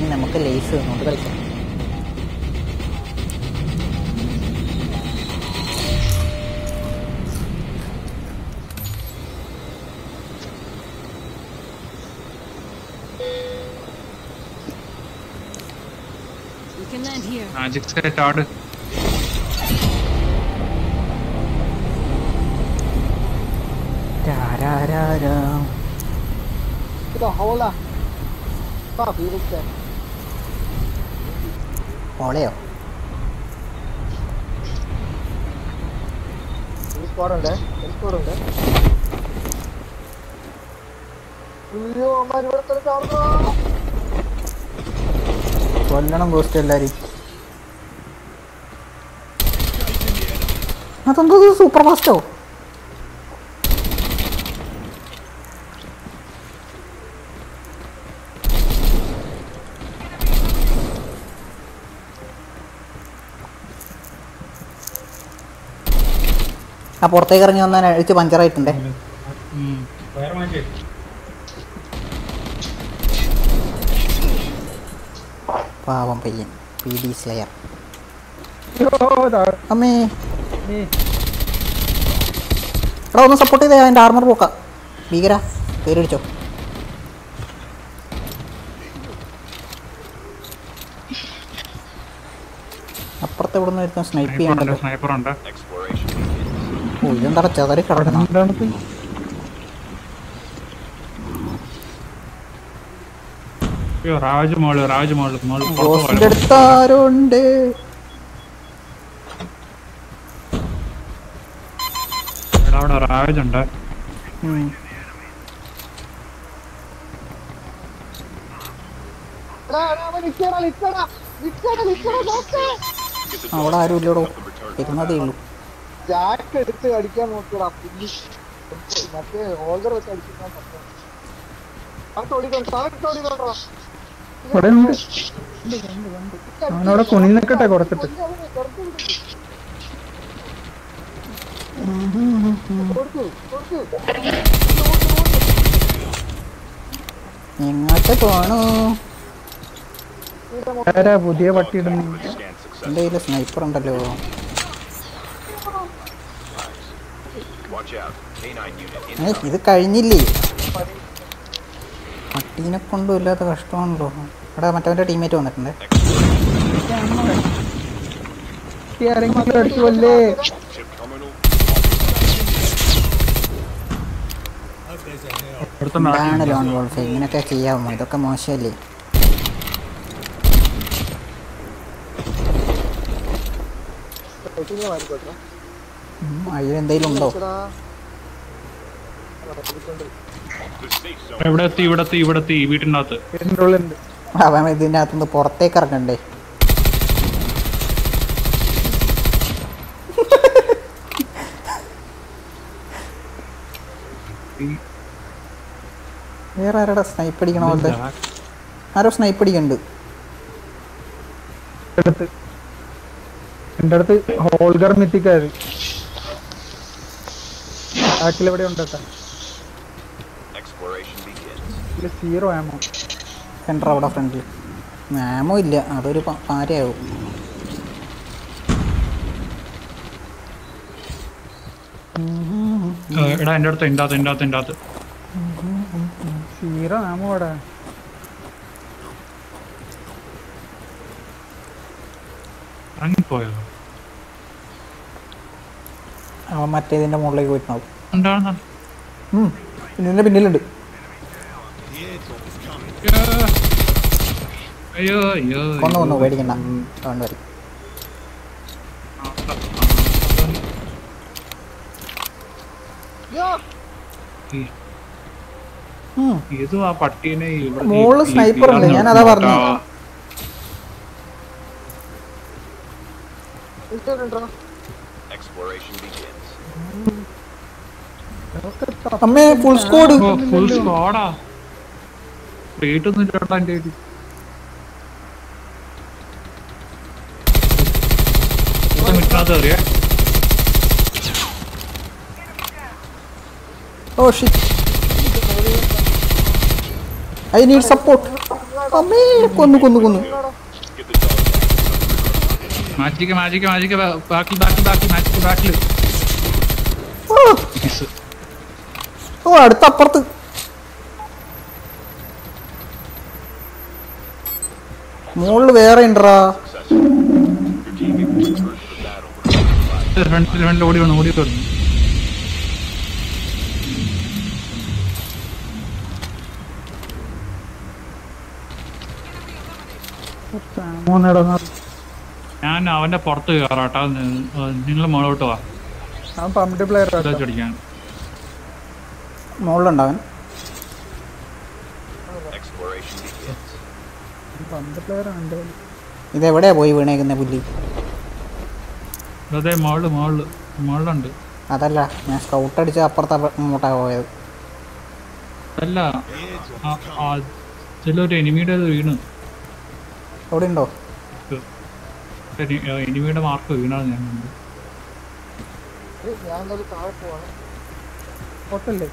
ഇനി നമുക്ക് ലേസ് തന്നുകൊണ്ട് കളിക്കാം We can land here. Magic set ആട് രാരാരാരാ. ഇതാ ഹോളാ ആ ഫീലിക്സ് ഓളയോ സ്ക്വാഡ് ഉണ്ട് സ്ക്വാഡ് ഉണ്ട് അയ്യോ അമ്മ ഇവിടെ തന്നെ ചാടുന്നു കൊല്ലണം ഗോസ്റ്റ് എല്ലാരും അതെന്തോ സൂപ്പർ ഫാസ്റ്റോ ആ പുറത്തേക്ക് ഇറങ്ങി വന്നാൽ അഴിച്ച് പഞ്ചറായിട്ടുണ്ടേ പാവം പയ്യൻ പി ഡി സ്ലെയർ അമ്മേ എടാ ഒന്ന് സപ്പോർട്ട് ചെയ്തേ അതിൻ്റെ ആർമർ പോക്കാം ഭീകര പേരടിച്ചോ അപ്പുറത്ത് എവിടെ നിന്ന് സ്നൈപ്പ് ചെയ്യാണ്ടല്ലോ സ്നൈപ്പർ ഉണ്ട് ഓ ഇതെന്താ ചെതറി കിടക്കണം അയ്യോ രാജ് മോള് രാജ് മോള് മോള് പുറത്ത് ഗോസ്റ്റിന്റെ പോകണം. അടുത്ത് ആരോ ഉണ്ട് എടാ, അവിടെ രാജ് ഉണ്ട് ഉം. എടാ എടാ, അവൻ നിക്കടാ നിക്കടാ നിക്കടാ നിക്കടാ നോക്കേ അവിടെ ആരും ഇല്ലടോ വരുന്നതേ ഉള്ളൂ ജാക്ക് എടുത്ത് അടിക്കാൻ നോക്കിയടാ പുല്ലി മറ്റേ ഹോൾഡർ വെച്ച് അടിക്കുന്ന പറ്റും അവൻ തോടിക്കൊണ്ട് അവൻ തോടിക്കൊണ്ടോ ഇവിടെ ഉണ്ട് അവനവിടെ കുണി നിൽക്കട്ടെ കുറച്ചിട്ട് കൊടുക്കൂ കൊടുക്കൂ എങ്ങോട്ട് പോണു ആരാ പുതിയ പട്ടി ഇടുന്നു എൻ്റെ കയ്യിൽ സ്നൈപ്പർ ഉണ്ടല്ലോ ഏ, ഇത് കഴിഞ്ഞില്ലേ പട്ടീനെ കൊണ്ടും ഇല്ലാത്ത കഷ്ടമാണല്ലോ ഇവിടെ മറ്റവൻ്റെ ടീമേറ്റ് വന്നിട്ടുണ്ട് ആരെങ്കിലും അടിച്ചു കൊല്ലേ അടുത്ത എന്താണ് ലോൺ വോൾഫ് ഇങ്ങനെയൊക്കെ ചെയ്യാമോ ഇതൊക്കെ മോശമല്ലേ ഷൂട്ടിങ് മാറിക്കോട്ടെ ഉം, അതിലെന്തെങ്കിലും ഉണ്ടോ ഇവിടെ എത്തി ഇവിടെ എത്തി ഇവിടെ എത്തി വീട്ടിൻ്റെ അകത്ത് വീടിൻ്റെ ഉള്ളിലുണ്ട് അവൻ ഇതിൻ്റെ അകത്തുനിന്ന് പുറത്തേക്ക് ഇറങ്ങണ്ടേ വേറെ ആരുടെ സ്നൈപ്പ് അടിക്കണ പോലത്തെ ആരോ സ്നൈപ്പ് അടിക്കുന്നുണ്ട് അടുത്ത് എൻ്റെ അടുത്ത് ഹോൾഗർ മിത്തിക്കാര് ബാക്കിലെവിടെ ഉണ്ട് കേട്ടോ ഇതില് സീറോ ആമോ സെൻറ്റർ അവിടെ ഫ്രണ്ടിൽ മാമോ ഇല്ല അതൊരു പ- പാരയാവും ഏ, എടാ എൻ്റെ അടുത്ത് എൻ്റെ അകത്ത് എൻ്റെ അകത്ത് എൻ്റെ അകത്ത് സീറോ ആമോ അവിടെ ഇറങ്ങിപ്പോയോ അവൻ മറ്റേതിൻ്റെ മുകളിലേക്ക് പോയിട്ടുണ്ടാവും എന്താണ് ഉം, ഇതിൻ്റെ പിന്നിലുണ്ട് അയ്യോ അയ്യോ കൊന്നു കൊന്നു പേടിക്കണ്ട അതുകൊണ്ട് വരും ഉം. ഇത് ആ പട്ടീനെ ഇവിടെ മോളില് ഈ- ഈ- sniper ഉണ്ട്, ഈ- ഞാനതാ പറഞ്ഞെ. ആ, അമ്മേ ഫുൾ സ്കോഡ് ഓ, full squad ആ. Plate ഒന്നും ഇല്ലടാ എൻ്റെ കയ്യില്. ഇവിടെ മിറ്റനകത്ത് കയറിയേ. Oh shit I need support അമ്മേ കൊന്നു കൊന്നു കൊന്നു മാജിക്ക് മാജിക്ക് മാജിക്ക് ബാക്കിൽ ബാക്കിൽ ബാക്കിൽ മാജിക്ക് ബാക്കിൽ ഓ, ഓ അടുത്ത അപ്പുറത്ത് മുകളിൽ വേറെ ഉണ്ടറാ ഫ്രണ്ടിൽ ഫ്രണ്ടിൽ ഓടി വന്നു ഓടി വന്നു മൂന്നിടന്ന് ഞാൻ അവന്റെ പുറത്ത് കയറാട്ടോ നിങ്ങൾ മുകളോട്ട് വാ അവൻ പമ്പ് പ്ലെയർ അടിക്കാൻ മുകളിലുണ്ടാവൻ പമ്പ് പ്ലെയർ ഉണ്ട് ഇതെവിടെയാ പോയി വീണേക്കുന്ന പുല്ലി അതെ മുകളില് മുകളില് മുകളിലുണ്ട് അതല്ല ഞാൻ സ്കൗട്ട് അടിച്ച് അപ്പുറത്ത് അങ്ങോട്ടാ പോയത് അല്ല ചിലൊരു എനിമിയുടെ വീണ് അവിടെ ഉണ്ടോ എനിമിയുടെ മാർക്ക് വീണാണ് ഞാൻ കണ്ടത്. ഏയ്, ഞാൻ എന്തായാലും താഴെ പോവാണ് പൊട്ടല്ലേ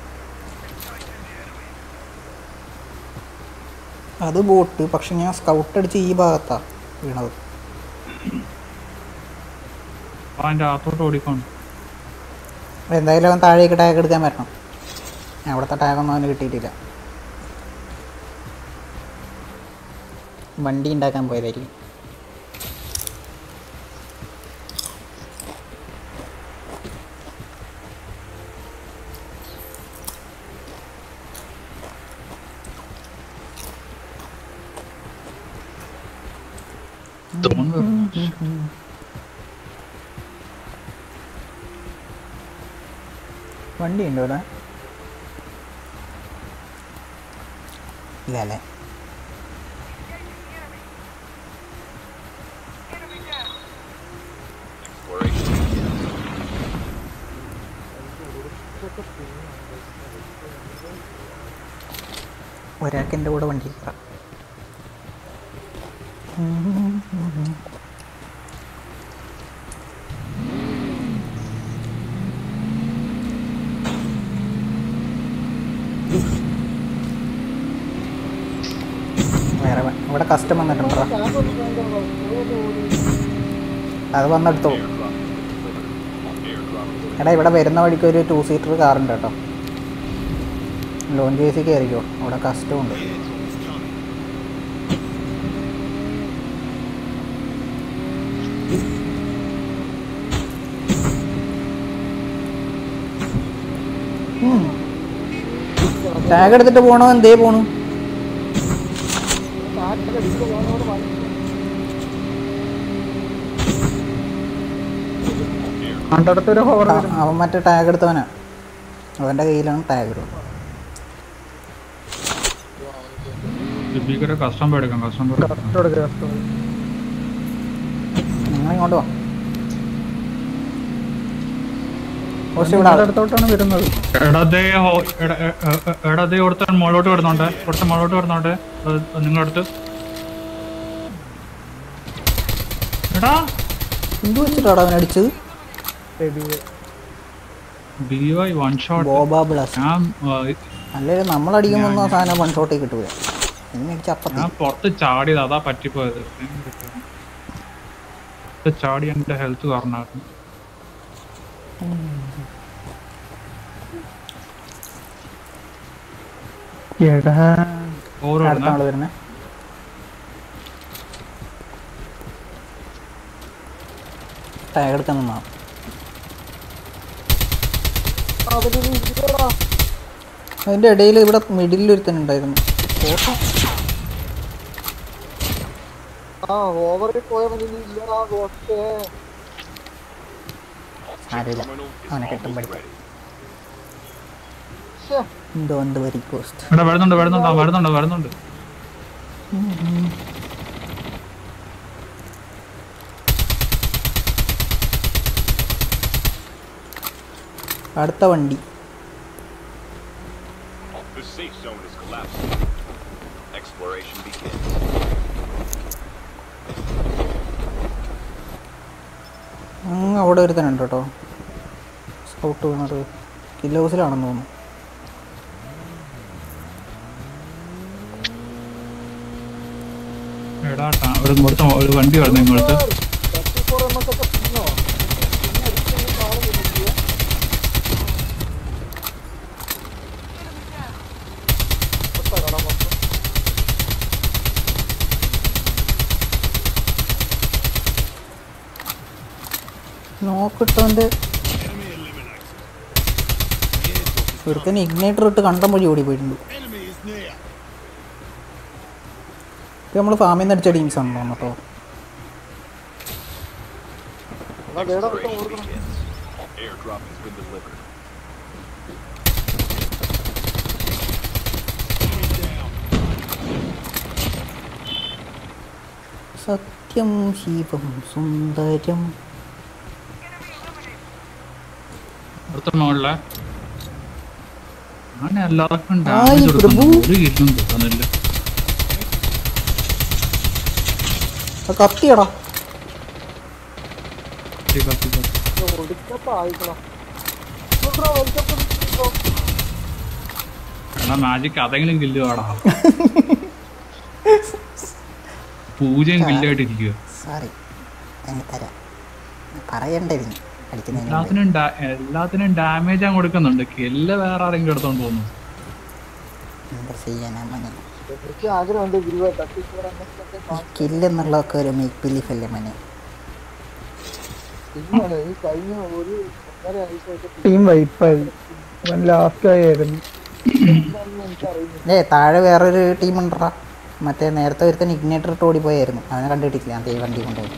അത് ബോട്ട് പക്ഷെ ഞാൻ സ്കൗട്ട് അടിച്ച് ഈ ഭാഗത്താ വീണത് അപ്പൊ അതിന്റെ അകത്തോട്ട് ഓടിക്കോണം എന്തായാലും അവൻ താഴേക്ക് ടാഗ് എടുക്കാൻ പറ്റണം അവിടുത്തെ ടാഗൊന്നും അവന് കിട്ടിയിട്ടില്ല വണ്ടി ഉണ്ടാക്കാൻ പോയതായിരിക്കും വണ്ടി ഉണ്ടോ ഇവിടെ ഇല്ല അല്ലേ ഒരാൾക്ക് എൻ്റെ കൂടെ വണ്ടി കയറാം വേറെ വ- ഇവിടെ കസ്റ്റം വന്നിട്ടുണ്ടോ ടാങ്ക് ഒന്ന് വേണ്ടോ ഓടി അത് വന്നെടുത്തോ എടാ ഇവിടെ വരുന്ന വഴിക്ക് ഒരു ടു സീറ്റർ കാറുണ്ട് കേട്ടോ ലോഞ്ച് കേസിൽ കയറിക്കോ അവിടെ കസ്റ്റം ഉണ്ട് ടാഗ് എടുത്തിട്ട് പോണോ എന്തേ പോണു ടാങ്ക് അടിച്ചിട്ട് പോകാനോട് പറഞ്ഞു അവൻ്റെ അടുത്ത് ഒരു ഹോവർ ആ, അവൻ മറ്റേ ടാഗ് എടുത്തവനാ അവൻ്റെ കയ്യിലാണ് ടാഗ് ഉള്ളത് ഭീകര കസ്റ്റം എടുക്കാം കസ്റ്റം കറക്റ്റ് കൊടുക്കുക കറക്റ്റ് നിങ്ങൾ ഇങ്ങോട്ട് വാ കുറച്ച് ഇവിടെ ആള്. അടുത്തോട്ടാണ് വരുന്നത് എടതേ എടതേ കൊടുത്ത മുകളോട്ട് വരുന്നുണ്ട് കൊടുത്ത മുകളോട്ട് വരുന്നുണ്ട് നിങ്ങളുടെ അടുത്ത് എടാ എന്ത് വെച്ചിട്ടാണ് അവൻ അടിച്ചത് ബി വൈ വൺ ഷോട്ട് ബോബാ ബ്ലസ് ഞാൻ ആ, അല്ലെങ്കിൽ നമ്മൾ അടിക്കുമ്പോൾ ആ സാധനം വൺ ഷോട്ടേ കിട്ടൂല ഇനി അടിച്ച് അപ്പത്തി ഞാൻ പുറത്ത് ചാടിയത് അതാ പറ്റിപ്പോയത് പുറത്ത് ചാടി എന്റെ ഹെൽത്ത് കാരണമായിരുന്നു എടാ ഓരോ അടുത്ത ആള് വരുന്നേ ടാഗ് എടുക്കാൻ നിന്നാ അവര് ഇല്ലടാ അതിന്റെ ഇടയിൽ ഇവിടെ മിഡിലിൽ ഒരുത്തൻ ഉണ്ടായിരുന്നു ഫോട്ടോ ആ ഓവറിൽ പോയ മതി നീ ഇല്ലടാ ഓക്കെ അറിയില്ല അവനെ കെട്ടും പഠിക്കാം ശ്ശേ എന്തോ എന്ത് വരി കോസ്റ്റ് ഇവിടെ വരുന്നുണ്ട് വരുന്നുണ്ട് ആ, വരുന്നുണ്ട് വരുന്നുണ്ട് അടുത്ത വണ്ടി The safe zone is collapsing. Exploration begins. അങ്ങ് അവിടെ ഒരുത്തനുണ്ട് കേട്ടോ സ്കൗട്ട് വീണത് കില്ല ഹൗസിലാണെന്ന് തോന്നുന്നു എടാ ടാ- ഒരു ഇങ്ങോട്ട് ഒരു വണ്ടി വരുന്നു ഇങ്ങോട്ട് തേർട്ടി ഫോർ എം എസ് ഒക്കെ പിന്നോ പിന്നെ അടിക്കുന്ന കാണുന്നില്ല കട മൊത്തം നോക്കിട്ടോണ്ട് ഒരുത്തന് ഇഗ്നേറ്റർ ഇട്ട് കണ്ടം വഴി ഓടി പോയിട്ടുണ്ട് ഇത് നമ്മൾ ഫാമിൽ നിന്ന് അടിച്ച ടീംസ് ആണല്ലോ കേട്ടോ എന്നാ വേറെ വട്ടം Exploration ഓർക്കണം begins. Airdrop has been delivered. സത്യം ശിവം സുന്ദരം അടുത്ത മുകളിലെ അങ്ങനെ എല്ലാവർക്കും ആയി ഡാമേജ് പ്രഭു. കൊടുക്കുന്നു ഒരു കില്ലും കിട്ടുന്നില്ല അത് കത്തിയടാ കത്തി, കത്തി, കത്തി. ഒടുക്കത്തെ ആയിക്കണം ബ്രോ വെൽക്കം ബ്രോ എടാ മാജിക് അതെങ്കിലും കില്ല് പാടാ പൂജയും കില്ലായിട്ടിരിക്കുക സോറി ഞാൻ തരാം പറയണ്ടായിരുന്നു അടിക്കുന്നതിന് മുമ്പ്. എല്ലാത്തിനും ഡാ- എല്ലാത്തിനും ഡാമേജ് ഞാൻ കൊടുക്കുന്നുണ്ട് കില്ല് വേറെ ആരെങ്കിലും എടുത്തോണ്ട് പോകുന്നു എന്താ ചെയ്യാനാ മനെ എനിക്ക് ആഗ്രഹമുണ്ട് ഗുരുവേ തട്ടി ഫോർ എം എസ് ഒക്കെ കില്ല് എന്നുള്ളതൊക്കെ ഒരു മേക്ക് ബിലീഫ് അല്ലേ മനെ പിന്നെയാണ് ഈ കഴിഞ്ഞ ഒരു ഒന്നര ആഴ്ചയായിട്ട് ടീം വൈപ്പായി അവൻ ലാസ്റ്റ് ആയിരുന്നു എന്താണെന്ന് എനിക്കറിയുന്നില്ല ഏ താഴെ വേറൊരു ടീം ഉണ്ടടാ മറ്റേ നേരത്തെ ഒരുത്തൻ ഇഗ്നേറ്റർ ഇട്ട് ഓടിപ്പോയായിരുന്നു അവനെ കണ്ടിട്ടില്ല ഞാൻ തേ വണ്ടി കൊണ്ടുപോയി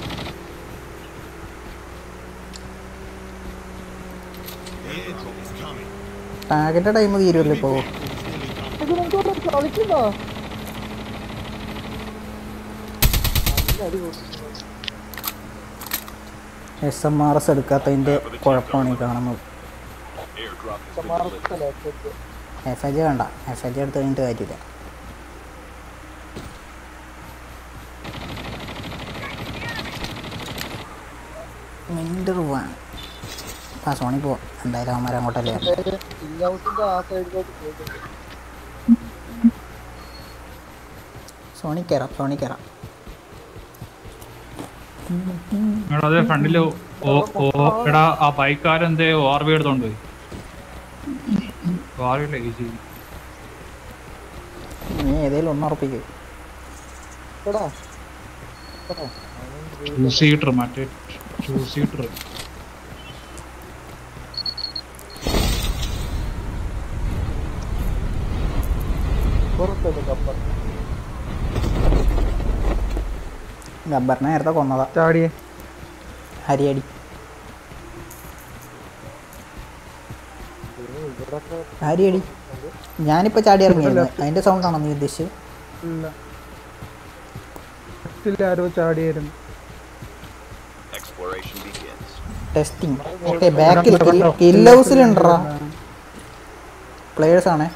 ടാഗിന്റെ ടൈം തീരുമല്ലോ ഇപ്പോൾ ഇത് നിനക്കോട്ട് കളിക്കുന്ന നല്ല അടി കൊടുക്കുന്നു എസ് എം ആർ എസ് എടുക്കാത്തതിൻ്റെ കുഴപ്പമാണ് ഈ കാണുന്നത് Airdrop has been delivered. സമാർത്ത ലാപ്ടോപ്പ് എഫ് എച്ച് വേണ്ട എഫ് എച്ച് എടുത്ത് കഴിഞ്ഞിട്ട് കാര്യമില്ല മിൻഡർ പോവാണ് ആ സോണി പോവാം എന്തായാലും അവന്മാർ അങ്ങോട്ടല്ലേ വരണ്ടേ. ഇല്ല ഹൗസിന്റെ ആ സൈഡിലോട്ട് പോയിട്ടുണ്ട് സോണി കയറാം സോണി കയറാം എടാ അതെ ഫ്രണ്ടില് ഓ ഓ എടാ ആ ബൈക്കാരെന്തേ ഓർ വി എടുത്തോണ്ട് പോയി ഓർവില്ല ഈസി നീ ഏതെങ്കിലും ഒന്ന് ഉറപ്പിക്കും എടാ ടൂ സീറ്റർ മറ്റേ ടൂ സീറ്റർ പുറത്തല്ലേ കപ്പൽ ഗബ്ബറിനെ നേരത്തെ കൊന്നതാ ചാടിയേ ഹരിയടി ഇവിടൊക്കെ ഹരിയടി ഞാനിപ്പോൾ ചാടി ഇറങ്ങിയിരുന്നു അതിൻ്റെ സൗണ്ടാണോ നീ ഉദ്ദേശിച്ചത് ഇല്ല ലെഫ്റ്റിൽ ആരോ ചാടിയായിരുന്നു Exploration begins. ടെസ്റ്റിംഗ് ഓക്കെ ബാക്കിൽ കിൽ ഹൗസിലുണ്ടറാ പ്ലേയേഴ്സ് ആണേ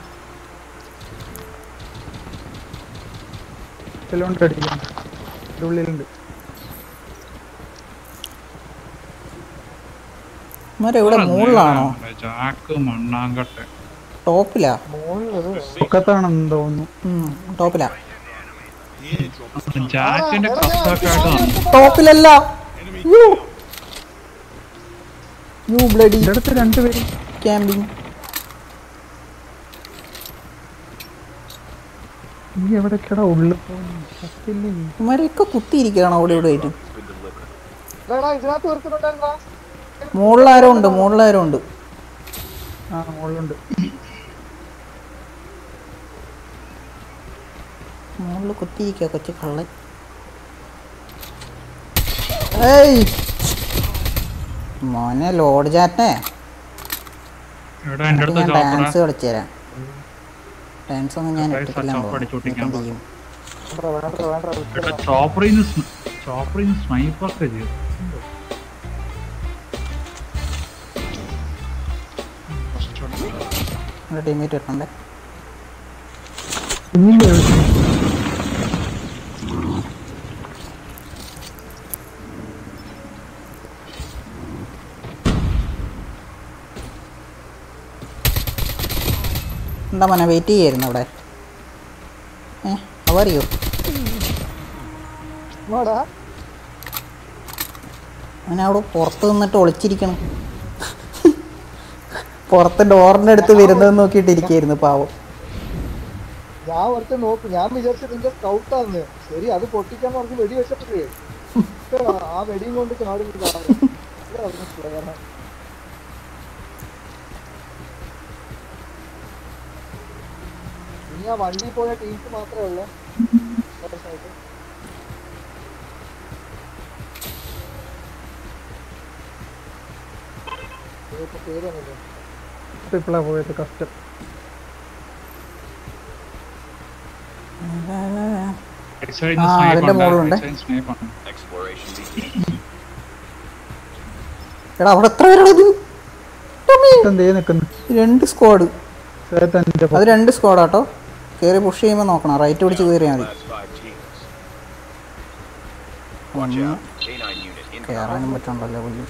ഇതിലുണ്ട് അടിക്കാൻ ഇതിന്റെ ഉള്ളിലുണ്ട് ഇവന്മാരെ ഇവിടെ മുകളിലാണോ ചാക്ക് മണ്ണാങ്കട്ടെ ടോപ്പിലാ മുകളിലത് പൊക്കത്താണെന്ന് തോന്നുന്നു ഉം, ടോപ്പിലാ ജാക്കിന്റെ കസ്റ്റൊക്കെ ആയിട്ട് വന്നു ടോപ്പിലല്ല യു യു ബ്ലഡി ഇതിന്റെ അടുത്ത് രണ്ടുപേരും ക്യാമ്പിങ് നീ എവിടേക്കടാ ഉള്ളിൽ പോകുന്നു സത്യല്ലേ ഇവന്മാരെയൊക്കെ കുത്തിയിരിക്കുകയാണ് അവിടെ ഇവിടെ ആയിട്ട് Has been delivered. എടാ ഇതിനകത്ത് ഒരുത്തനുണ്ടായിരുന്നാ മുകളിലാരോ ഉണ്ട് മുകളിലാരോ ഉണ്ട് ആ മുകളിലുണ്ട് മുകളിൽ കുത്തിയിരിക്കുക കൊച്ചു കള്ളൻ ഏയ് മോനെ ലോഡ് ചാറ്റേ എടാ എന്റെ അടുത്ത് ഞാൻ ചോപ്പറ ഡാൻസ് കളിച്ചു തരാം ഡാൻസ് ഒന്നും ഞാൻ Guys, ആ ഇട്ടിട്ടില്ല chopper അടിച്ച് പൊട്ടിക്കാൻ എന്ത് ചെയ്യും വേണ്ട വേണ്ട വേണ്ട എടാ ചോപ്പറിന്ന് ചോപ്പറിന്ന് സ്നൈപ്പൊക്കെ ചെയ്യും എൻ്റെ ടീമേറ്റ് ഇട്ടുണ്ടേ ഇനിയും എന്താ മോനെ വെയിറ്റ് ചെയ്യായിരുന്നു അവിടെ ഏ അവറിയോ ഇങ്ങോടാ അവൻ അവിടെ പുറത്ത് നിന്നിട്ട് ഒളിച്ചിരിക്കണം പുറത്ത് ഡോറിന്റെ അടുത്ത് വരുന്നത് നോക്കിയിട്ട് ഇരിക്കായിരുന്നു പാവം ഞാൻ ഒരുത്തൻ നോക്കും ഞാൻ വിചാരിച്ചത് നിന്റെ സ്കൗട്ടാന്ന് ശരി അത് പൊട്ടിക്കാൻ പറഞ്ഞ് വെടി വെച്ചപ്പോഴേ ആ വെടിയും കൊണ്ട് ചാടുന്നില്ല ഇനി ആ വണ്ടി പോയ ടീംസ് മാത്രമേ ഉള്ളൂ കുറച്ചായിട്ട്. ഇതിപ്പോ പേര് വന്നില്ലേ ഇപ്പോഴാ പോയത് കഷ്ടം Right side ന്ന് ആ, snipe അതിന്റെ ഉണ്ട്. മുകളിലുണ്ട്. Right side snipe ആണ്. Exploration begins. എടാ അവിടെ എത്ര പേരാണ് ഇത് എന്തേ നിക്കുന്നു രണ്ട് സ്ക്വാഡ് ചേട്ടൻ്റെ അത് രണ്ട് സ്ക്വാഡാട്ടോ കയറി പുഷ് ചെയ്യുമ്പോൾ നോക്കണം റൈറ്റ് പിടിച്ച് കയറിയാൽ മതി Last five teams. Watch out. K9 unit incoming. കയറാനും പറ്റണ്ടല്ലോ പുള്ളി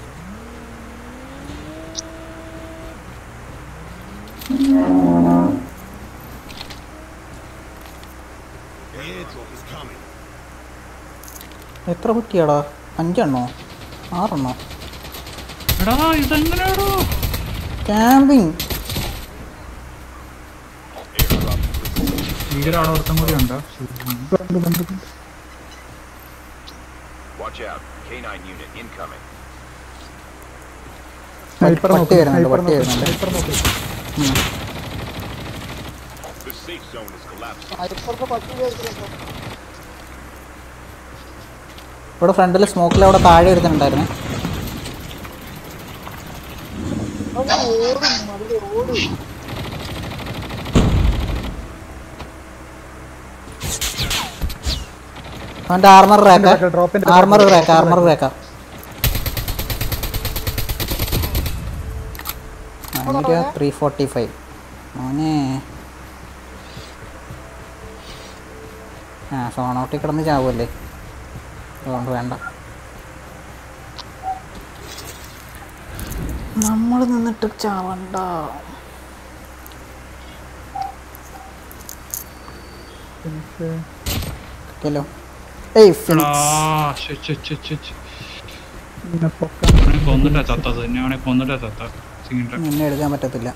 എത്ര കുറ്റിയാടാ അഞ്ചെണ്ണോ ആറെണ്ണോ എടാ ഇതെങ്ങനെയാടോ ക്യാമ്പിങ് ഭീകരാണ് ഒരുത്തം കൂടി ഉണ്ട് Watch out. K9 unit incoming. Sniper പട്ടി നോക്കി വരുന്നുണ്ട്, സ്നൈപ്പർ പട്ടി നോക്കി വരുന്നുണ്ട്. സ്നൈപ്പർ നോക്കി The safe zone is collapsing. അയപ്പുറത്തെ പട്ടി കേൾക്കുന്നുണ്ടോ ഇവിടെ ഫ്രണ്ടിൽ സ്മോക്കിൽ അവിടെ താഴെ എടുത്തിട്ടുണ്ടായിരുന്നേ അവൻ ഓടും അതിലെ ഓടും അവൻ്റെ ആർമർ റാക്ക back, drop in the back, armour drop റാക്ക in the ആർമർ back. റാക്ക എനിക്ക് ത്രീ ഫോർട്ടി ഫൈവ് മോനെ ആ സോണോട്ടി കിടന്ന് ചാവുമല്ലേ അതുകൊണ്ട് വേണ്ട നമ്മൾ നിന്നിട്ട് ചാവണ്ട ഫിനിഷ് ഹലോ ഏയ് എടാ ഫിനിക്സ് ശ്ശെ, ശ്ശെ, ശ്ശെ, ശ്ശെ, ശ്ശെ. പിന്നെ പൊക്കാൻ അവനെ കൊന്നിട്ടാ ചത്തത് എന്നെ അവനെ കൊന്നിട്ടാ ചത്ത സീൻ്റെ നിന്നെ എടുക്കാൻ പറ്റത്തില്ല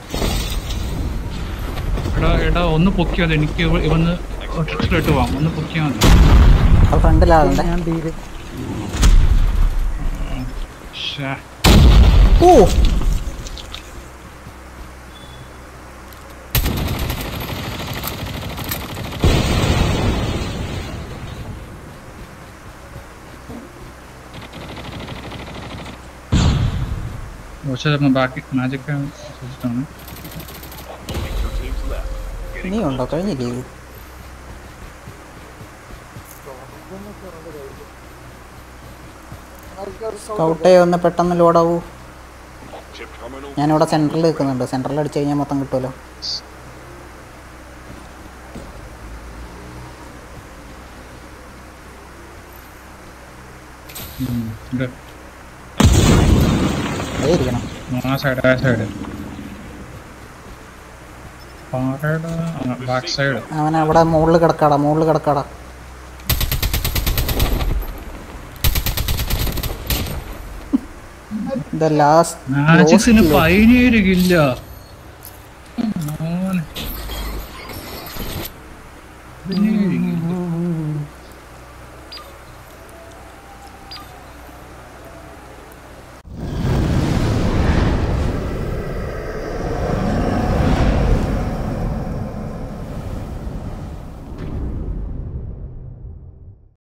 എടാ എടാ ഒന്ന് പൊക്കിയാൽ മതി എനിക്ക് ഇവ- ഇവന്ന് ട്രിക്സിലിട്ട് പോവാം ഒന്ന് പൊക്കിയാൽ മതി അത് ഫ്രണ്ടിലാളുണ്ട് ഞാൻ തീരെ ശ്ശേ. ഓ പക്ഷേ ബാക്കി മാജിക് ആണ് Only two teams left. Getting നീ ഉണ്ടോ കഴിഞ്ഞില്ലേ ഇത് സ്കൗട്ടേ ഒന്ന് പെട്ടെന്ന് ലോഡാവൂ chip terminal. ഞാനിവിടെ സെൻട്രൽ നിൽക്കുന്നുണ്ട് സെൻട്രൽ അടിച്ചു കഴിഞ്ഞാൽ മൊത്തം കിട്ടുമല്ലോ ഇത് അതേ ഇരിക്കണം ആ സൈഡ് ആ സൈഡ് പാറയുടെ ബാക്ക് സൈഡ് അവൻ അവിടെ മുകളിൽ കിടക്കാടാ മുകളിൽ കിടക്കാടാ ദ ലാസ്റ്റ് മാജിക്സിന് പതിനേഴ് കില്ല